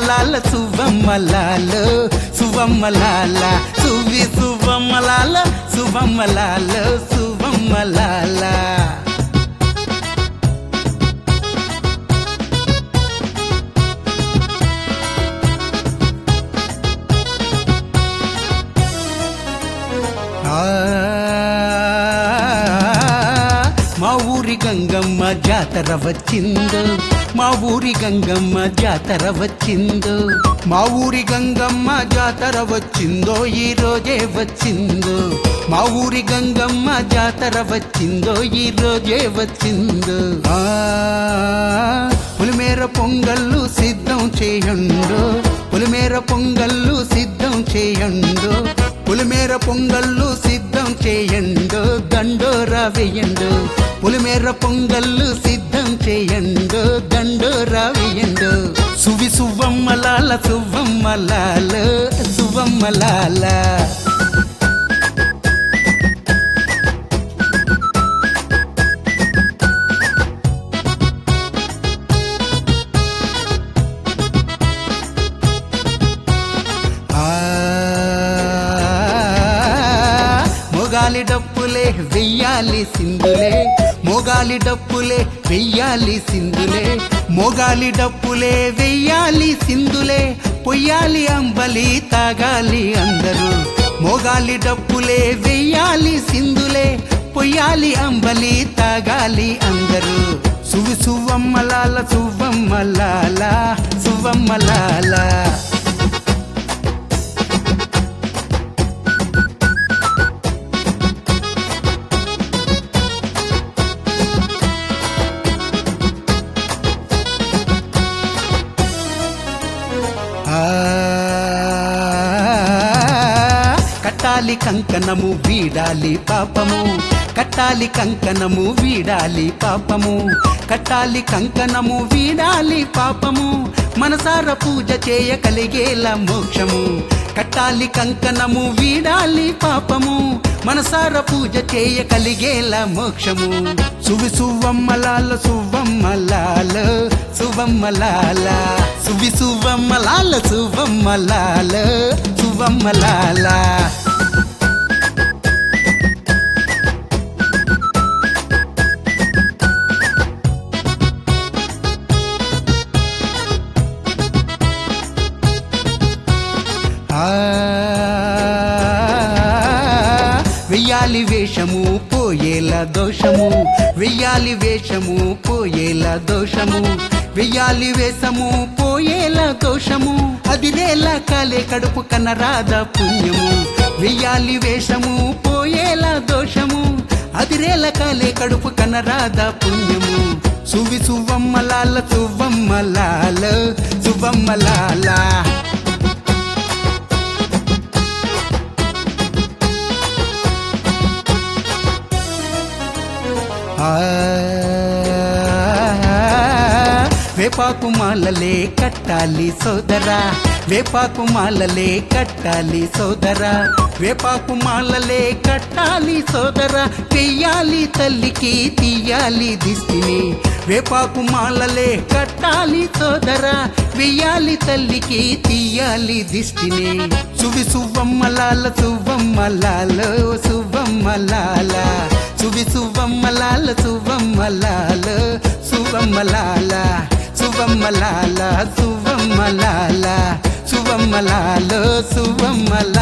సువ్వమ్మలాల సువ్వమ్మలాల సువ్వమ్మలాల సువి సువ్వమ్మలాల సువ్వమ్మలాల సువ్వమ్మలాల ఆ, మా ఊరి గంగమ్మ జాతర వచ్చిందో మా ఊరి గంగమ్మ జాతర వచ్చిందో మా ఊరి గంగమ్మ జాతర వచ్చిందో ఈ రోజే వచ్చిందో మా ఊరి గంగమ్మ జాతర వచ్చిందో ఈ రోజే వచ్చిందో ఆ పులిమేర పొంగళ్ళు సిద్ధం చేయండు పులిమేర పొంగళ్ళు సిద్ధం చేయండు పులిమేర పొంగళ్ళు సిద్ధం చేయండు దండోరా వేయండు పులిమేర పొంగళ్ళు సిద్ధం చేయండు దండోరా వేయండు సువి సువ్వమ్మలాల సువ్వమ్మలాల సువ్వమ్మలాల ఆ మొగాలి డప్పులే వెయ్యాలి సింధులే మొగాలి డప్పులే వెయ్యాలి సింధులే మొగాలి డప్పులే వెయ్యాలి సింధులే పొయ్యాలి అంబలి తాగాలి అందరూ మొగాలి డప్పులే వెయ్యాలి సింధులే పొయ్యాలి అంబలి తాగాలి అందరూ సువి సువ్వమ్మలాల సువ్వమ్మలాల సువ్వమ్మలాల ఆ కట్టాలి కంకణము వీడాలి పాపము కట్టాలి కంకణము వీడాలి పాపము కట్టాలి కంకణము వీడాలి పాపము మనసార పూజ చేయ కలిగేలా మోక్షము కట్టాలి కంకణము వీడాలి పాపము మనసార పూజ చేయ కలిగేలా మోక్షము సువి సువ్వమ్మలాల సువ్వమ్మలాల సువ్వమ్మలాల సువి సువ్వమ్మలాల సువ్వమ్మలాల సువ్వమ్మలాల ఆ వెయ్యాలి వేషము పోయేలా దోషము వెయ్యాలి వేషము పోయేలా దోషము వెయ్యాలి వేషము పోయేలా దోషము అదిరేలా కాలే కడుపు కనరాద పుణ్యము వెయ్యాలి వేషము పోయేలా దోషము అదిరేల కాలే కడుపు కనరాద పుణ్యము సువి సువ్వమ్మలాల సువ్వమ్మలాల సువ్వమ్మలాల ఆ వేపాకు మాలలే కట్టాలి సోదరా వేపాకు మాలలే కట్టాలి సోదరా వేపాకు మాలలే కట్టాలి సోదరా వెయ్యాలి తల్లికి తీయాలి దిష్టిని వేపాకు మాలలే కట్టాలి సోదరా వెయ్యాలి తల్లికి తీయాలి దిష్టిని సువి సువ్వమ్మలాల సువ్వమ్మలాల సువ్వమ్మలాల సువి సువ్వమ్మలాల సువ్వమ్మలాల సువ్వమ్మలాల సువ్వమ్మలాల సువ్వమ్మలాల సువ్వమ్మలాల సువ్వమ్మలాల